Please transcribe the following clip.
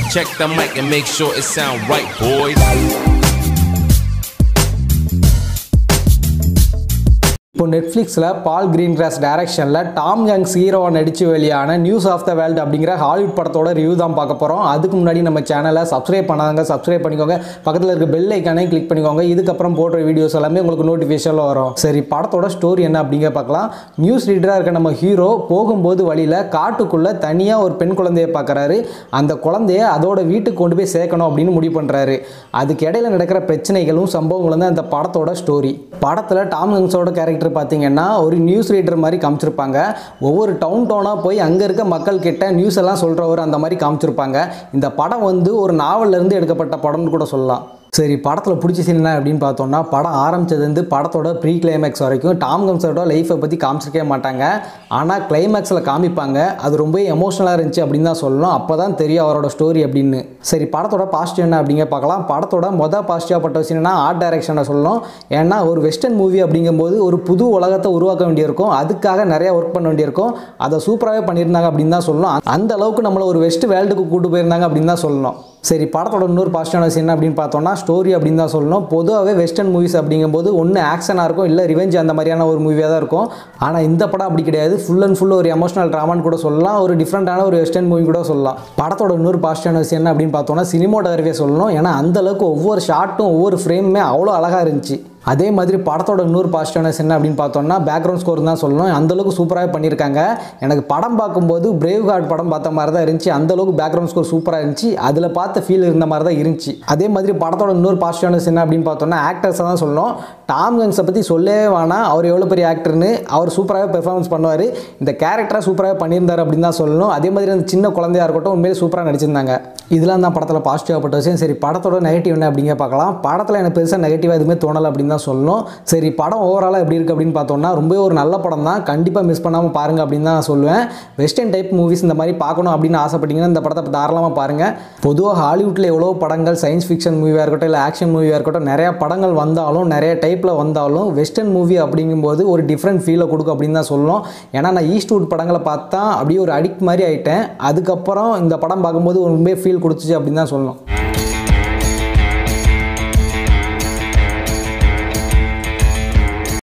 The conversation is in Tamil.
Check the mic and make sure it sound right, boys. இப்போ நெட்ஃப்ளிக்ஸில் பால் கிரீன் கிராஸ் டைரக்ஷனில் டாம் யங்ஸ் ஹீரோவை நடித்து வெளியான நியூஸ் ஆஃப் த வேர்ல்டு அப்படிங்கிற ஹாலிவுட் படத்தோட ரிவ்யூ தான் பார்க்க போகிறோம் அதுக்கு முன்னாடி நம்ம சேனலை சப்ஸ்கிரைப் பண்ணாதவங்க சப்ஸ்கிரைப் பண்ணிக்கோங்க பக்கத்தில் இருக்க பெல் ஐக்கானையும் கிளிக் பண்ணிக்கோங்க இதுக்கப்புறம் போடுற வீடியோஸ் எல்லாமே உங்களுக்கு நோட்டிஃபிகேஷனில் வரும் சரி படத்தோட ஸ்டோரி என்ன அப்படிங்கிற பார்க்கலாம் நியூஸ் ரீடராக இருக்க நம்ம ஹீரோ போகும்போது வழியில் காட்டுக்குள்ளே தனியாக ஒரு பெண் குழந்தையை பார்க்குறாரு அந்த குழந்தைய அதோட வீட்டுக்கு கொண்டு போய் சேர்க்கணும் அப்படின்னு முடிவு பண்ணுறாரு அதுக்கு இடையில நடக்கிற பிரச்சனைகளும் சம்பவங்களும் தான் இந்த படத்தோட ஸ்டோரி படத்தில் டாம் ஹங்ஸோட கேரக்டர் பார்த்தீங்கன்னா ஒரு நியூஸ் ரீடர் மாதிரி காமிச்சிருப்பாங்க ஒவ்வொரு டவுன் டவுனாக போய் அங்கே இருக்க மக்கள் கிட்ட நியூஸ் எல்லாம் சொல்கிறவர் அந்த மாதிரி காமிச்சிருப்பாங்க இந்த படம் வந்து ஒரு நாவல்ல இருந்து எடுக்கப்பட்ட படம்னு கூட சொல்லலாம் சரி படத்தில் பிடிச்ச சீன் என்ன அப்படின்னு பார்த்தோம்னா படம் ஆரம்பிச்சதுலேருந்து படத்தோட ப்ரீ கிளைமேக்ஸ் வரைக்கும் டாம் கம்ஸோட லைஃப்பை பற்றி காமிச்சிருக்கவே மாட்டாங்க ஆனால் கிளைமேக்ஸில் காமிப்பாங்க அது ரொம்ப எமோஷனலாக இருந்துச்சு அப்படின்னு தான் சொல்லணும் அப்போ தான் தெரியும் அவரோட ஸ்டோரி அப்படின்னு சரி படத்தோட பாசிட்டிவ் என்ன அப்படிங்க பார்க்கலாம் படத்தோட மொதல் பாசிட்டிவாக பட்ட விஷயம்னா ஆர்ட் டைரக்ஷனை சொல்லணும் ஏன்னா ஒரு வெஸ்டர்ன் மூவி அப்படிங்கும்போது ஒரு புது உலகத்தை உருவாக்க வேண்டியிருக்கும் அதுக்காக நிறைய ஒர்க் பண்ண வேண்டியிருக்கும் அதை சூப்பராகவே பண்ணியிருந்தாங்க அப்படின்னு தான் சொல்லணும் அந்த அளவுக்கு நம்மளை ஒரு வெஸ்ட் வேர்ல்டுக்கு கூட்டு போயிருந்தாங்க அப்படின்னு தான் சொல்லணும் சரி படத்தோட இன்னொரு பாசிட்டிவான விஷயம் என்ன அப்படின்னு பார்த்தோம்னா ஸ்டோரி அப்படின்னு தான் சொல்லணும் பொதுவாகவே வெஸ்டர்ன் மூவிஸ் அப்படிங்கும்போது ஒன்று ஆக்ஷனாக இருக்கும் இல்லை ரிவெஞ்ச் அந்த மாதிரியான ஒரு மூவியாக தான் இருக்கும் ஆனால் இந்த படம் அப்படி கிடையாது ஃபுல் அண்ட் ஃபுல் ஒரு எமோஷனல் ட்ராமான்னு கூட சொல்லலாம் ஒரு டிஃப்ரெண்ட்டான ஒரு வெஸ்டர்ன் மூவி கூட சொல்லலாம் படத்தோட இன்னொரு பாசிட்டிவான விஷயம் என்ன அப்படின்னு பார்த்தோம்னா சினிமோட்டோகிராஃபியை சொல்லணும் ஏன்னா அந்த அளவுக்கு ஒவ்வொரு ஷாட்டும் ஒவ்வொரு ஃப்ரேமுமே அவ்வளோ அழகாக இருந்துச்சு அதே மாதிரி படத்தோட இன்னொரு பாசிட்டிவ்னஸ் என்ன அப்படின்னு பார்த்தோம்னா பேக்ரவுண்ட் ஸ்கோர் தான் சொல்லணும் அந்தளவுக்கு சூப்பராகவே பண்ணியிருக்காங்க எனக்கு படம் பார்க்கும்போது பிரேவ் கார்டு படம் பார்த்த மாதிரி தான் இருந்துச்சு அந்தளவுக்கு பேக்ரவுண்ட் ஸ்கோர் சூப்பராக இருந்துச்சு அதில் பார்த்த ஃபீல் இருந்த மாதிரி தான் இருந்துச்சு அதே மாதிரி படத்தோட இன்னொரு பாசிட்டிவ்னஸ் என்ன அப்படின்னு பார்த்தோம்னா ஆக்டர்ஸை தான் சொல்லணும் டாம் கன்ஸை பற்றி சொல்லவே வேணாம் அவர் எவ்வளோ பெரிய ஆக்டர்னு அவர் சூப்பராகவே பெர்ஃபார்மன்ஸ் பண்ணுவார் இந்த கேரக்டராக சூப்பராகவே பண்ணியிருந்தார் அப்படின்னு தான் சொல்லணும் அதே மாதிரி அந்த சின்ன குழந்தையா இருக்கட்டும் உண்மையிலே சூப்பராக நடிச்சிருந்தாங்க இதெல்லாம் தான் படத்தில் பாசிட்டிவாக பட்ட விஷயம் சரி படத்தோட நெகட்டிவ் என்ன அப்படிங்க பார்க்கலாம் படத்தில் எனக்கு பெருசாக நெகட்டிவாக எதுவுமே தோணலை அப்படின்னு தான் சொல்லணும் சரி படம் ஓவராலாக எப்படி இருக்குது அப்படின்னு பார்த்தோம்னா ரொம்ப ஒரு நல்ல படம் தான் கண்டிப்பாக மிஸ் பண்ணாமல் பாருங்கள் அப்படின்னு தான் நான் சொல்லுவேன் வெஸ்டர்ன் டைப் மூவிஸ் இந்த மாதிரி பார்க்கணும் அப்படின்னு ஆசைப்பட்டீங்கன்னா இந்த படத்தை தாராளமாக பாருங்கள் பொதுவாக ஹாலிவுட்டில் எவ்வளோ படங்கள் சயின்ஸ் ஃபிக்ஷன் மூவியாக இருக்கட்டும் இல்லை ஆக்ஷன் மூவியாக இருக்கட்டும் நிறையா படங்கள் வந்தாலும் நிறைய டைப்பில் வந்தாலும் வெஸ்டர்ன் மூவி அப்படிங்கும்போது ஒரு டிஃப்ரெண்ட் ஃபீலை கொடுக்கும் அப்படின்னு தான் சொல்லணும் ஏன்னா நான் ஈஸ்ட்வுட் படங்களை பார்த்தா அப்படியே ஒரு அடிக்ட் மாதிரி ஆயிட்டேன் அதுக்கப்புறம் இந்த படம் பார்க்கும்போது உண்மையே ஃபீல் கொடுத்துச்சு அப்படின்னு தான் சொல்லணும்